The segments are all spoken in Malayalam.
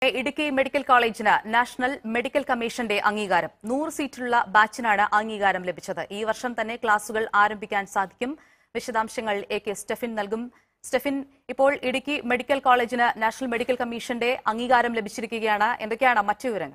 ഇടുക്കി മെഡിക്കൽ കോളേജിന് നാഷണൽ മെഡിക്കൽ കമ്മീഷന്റെ അംഗീകാരം നൂറ് സീറ്റുള്ള ബാച്ചിനാണ് അംഗീകാരം ലഭിച്ചത് ഈ വർഷം തന്നെ ക്ലാസുകൾ ആരംഭിക്കാൻ സാധിക്കും വിശദാംശങ്ങൾ എ കെ സ്റ്റെഫിൻ നൽകും സ്റ്റെഫിൻ ഇപ്പോൾ ഇടുക്കി മെഡിക്കൽ കോളേജിന് നാഷണൽ മെഡിക്കൽ കമ്മീഷന്റെ അംഗീകാരം ലഭിച്ചിരിക്കുകയാണ് എന്തൊക്കെയാണ് മറ്റു വിവരങ്ങൾ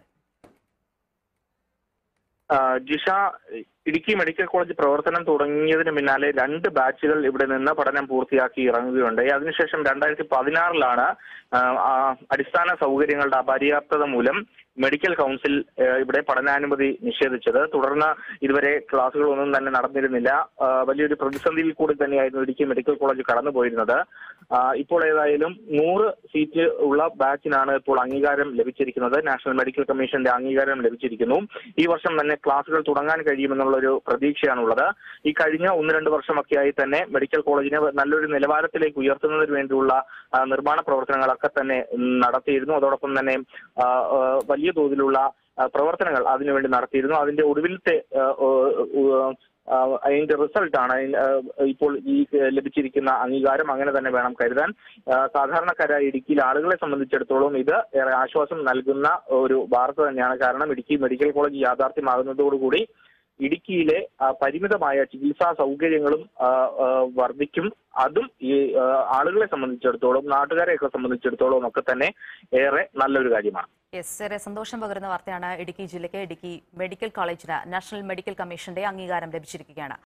ആ, ജിഷ ഇടുക്കി മെഡിക്കൽ കോളേജ് പ്രവർത്തനം തുടങ്ങിയതിന് പിന്നാലെ രണ്ട് ബാച്ചുകൾ ഇവിടെ നിന്ന് പഠനം പൂർത്തിയാക്കി ഇറങ്ങുകയുണ്ടായി അതിനുശേഷം രണ്ടായിരത്തി പതിനാറിലാണ് അടിസ്ഥാന സൗകര്യങ്ങളുടെ അപര്യാപ്തത മൂലം മെഡിക്കൽ കൗൺസിൽ ആ, ഇവിടെ പഠനാനുമതി നിഷേധിച്ചത് തുടർന്ന് ഇതുവരെ ക്ലാസുകളൊന്നും തന്നെ നടന്നിരുന്നില്ല ആ, വലിയൊരു പ്രതിസന്ധിയിൽ കൂടി തന്നെയായിരുന്നു ഇടുക്കി മെഡിക്കൽ കോളേജ് കടന്നുപോയിരുന്നത് ആ, ഇപ്പോൾ ഏതായാലും നൂറ് സീറ്റ് ഉള്ള ബാച്ചിനാണ് ഇപ്പോൾ അംഗീകാരം ലഭിച്ചിരിക്കുന്നത് നാഷണൽ മെഡിക്കൽ കമ്മീഷന്റെ അംഗീകാരം ലഭിച്ചിരിക്കുന്നു ഈ വർഷം തന്നെ ക്ലാസുകൾ തുടങ്ങാൻ കഴിയുമെന്നുള്ളൊരു പ്രതീക്ഷയാണുള്ളത് ഈ കഴിഞ്ഞ ഒന്ന് രണ്ട് വർഷമൊക്കെയായി തന്നെ മെഡിക്കൽ കോളേജിനെ നല്ലൊരു നിലവാരത്തിലേക്ക് ഉയർത്തുന്നതിന് വേണ്ടിയുള്ള ആ, നിർമ്മാണ പ്രവർത്തനങ്ങളൊക്കെ തന്നെ ഉം, നടത്തിയിരുന്നു അതോടൊപ്പം തന്നെ ആ, ആ, വലിയ തോതിലുള്ള ആ, പ്രവർത്തനങ്ങൾ അതിനുവേണ്ടി നടത്തിയിരുന്നു അതിന്റെ ഒടുവിലത്തെ ആ, ആ, ആ, അതിന്റെ റിസൾട്ടാണ് അതിന്, ആ, ഇപ്പോൾ ഈ ലഭിച്ചിരിക്കുന്ന അംഗീകാരം അങ്ങനെ തന്നെ വേണം കരുതാൻ ആ, സാധാരണക്കാരായ ഇടുക്കിയിലെ ആളുകളെ സംബന്ധിച്ചിടത്തോളം ഇത് ഏറെ ആശ്വാസം നൽകുന്ന ഒരു വാർത്ത തന്നെയാണ് കാരണം ഇടുക്കി മെഡിക്കൽ കോളേജ് യാഥാർത്ഥ്യമാകുന്നതോടുകൂടി ഇടുക്കിയിലെ ആ, പരിമിതമായ ചികിത്സാ സൗകര്യങ്ങളും ആ, ആ, വർദ്ധിക്കും അതും ഈ ആ, ആളുകളെ സംബന്ധിച്ചിടത്തോളം നാട്ടുകാരെയൊക്കെ സംബന്ധിച്ചിടത്തോളം ഒക്കെ തന്നെ ഏറെ നല്ലൊരു കാര്യമാണ് യെസ് ഏറെ സന്തോഷം പകരുന്ന വാർത്തയാണ് ഇടുക്കി ജില്ലയ്ക്ക് ഇടുക്കി മെഡിക്കൽ കോളേജിന് നാഷണൽ മെഡിക്കൽ കമ്മീഷന്റെ അംഗീകാരം ലഭിച്ചിരിക്കുകയാണ്